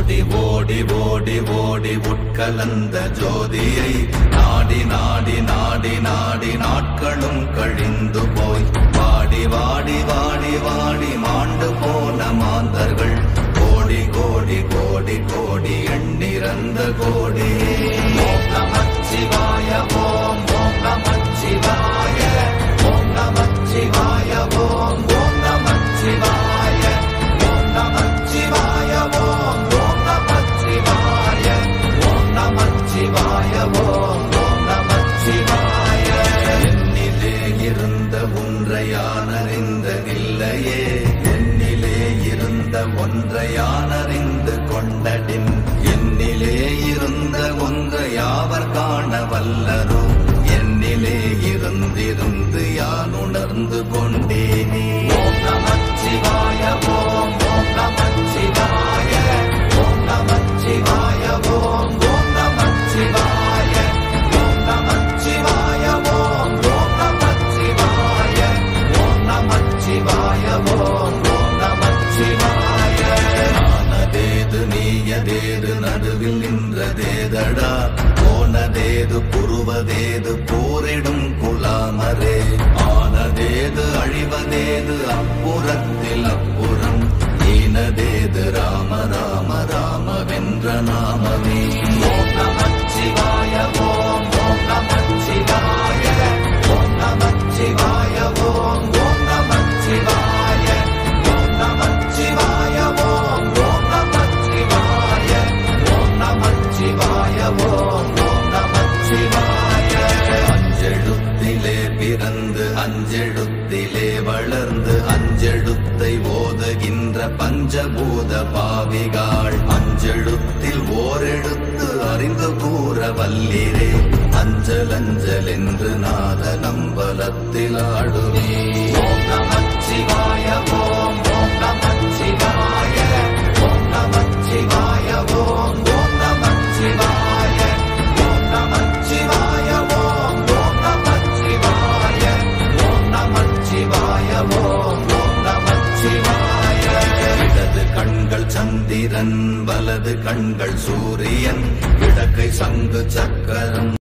ஓடி ஓடி ஓடி ஓடி உட்கலந்த ஜோதியை நாடி நாடி நாடி நாடி நாட்களும் கழிந்து போய் வாடி வாடி வாடி வாடி மாண்டு போன மாந்தர்கள் கோடி கோடி கோடி கோடி எண்ணிறந்த கோடி ஓம் நமச்சிவாய ஓம் ஓம் நமச்சிவாய ஓம் நமச்சிவாய ஓம் ஓம் நமச்சிவாய ஓம் நமச்சிவாய ஓம் ஓம் நமச்சிவாய ஓம் நமச்சிவாய ஓம் ஓம் நமச்சிவாய என்னிலே இருந்த ஒன்றை யான் அறிந்ததில்லையே என்னிலே இருந்த ஒன்றை யான் அறிந்து கொண்டடின் என்னிலே இருந்த ஒன்றை யாவர் காண வல்லரோ என்னிலே இருந்திருந்து யான் உணர்ந்து கொண்டேனே ஓம் நமச்சிவாய ஓம் ஓம் நமச்சிவாய ஓம் நமச்சிவாய ஓம் ஓம் நமச்சிவாய ஓம் நமச்சிவாய ஓம் ஓம் நமச்சிவாய ஓம் நமச்சிவாய ஓம் ஓம் நமச்சிவாய ஆனதேது நீயதேது நடுவில் நின்றதேதடா போனதேது புருவதேது போரிடும் குலாமரே ஆனதேது அழிவதேது அப்புறத்தில் அப்புறம் ஈனதேது ராம ராம ராம வென்ற நாமமே ஓம் நமச்சிவாய ஓம் ஓம் நமச்சிவாய ஓம் நமச்சிவாய ஓம் ஓம் நமச்சிவாய ஓம் நமச்சிவாய ஓம் ஓம் நமச்சிவாய ஓம் நமச்சிவாய ஓம் ஓம் நமச்சிவாய அஞ்செழுத்திலே பிறந்து அஞ்செழுத்திலே வளர்ந்து அஞ்செழுத்தை ஓதுகின்ற பஞ்சபூத பாவிகாள் அஞ்செழுத்தில் ஓரெழுத்து அறிந்து கூற வல்லிரே அஞ்சல் அஞ்சல் என்று நாத நம்பலத்தில் ஆடுவே ஓம் நமச்சிவாய ஓம் ஓம் நமச்சிவாய ஓம் நமச்சிவாய ஓம் ஓம் நமச்சிவாய ஓம் நமச்சிவாய ஓம் ஓம் நமச்சிவாய ஓம் நமச்சிவாய ஓம் ஓம் நமச்சிவாய இடது கண்கள் சந்திரன் வலது கண்கள் சூரியன் இடக்கை சங்கு சக்கரம்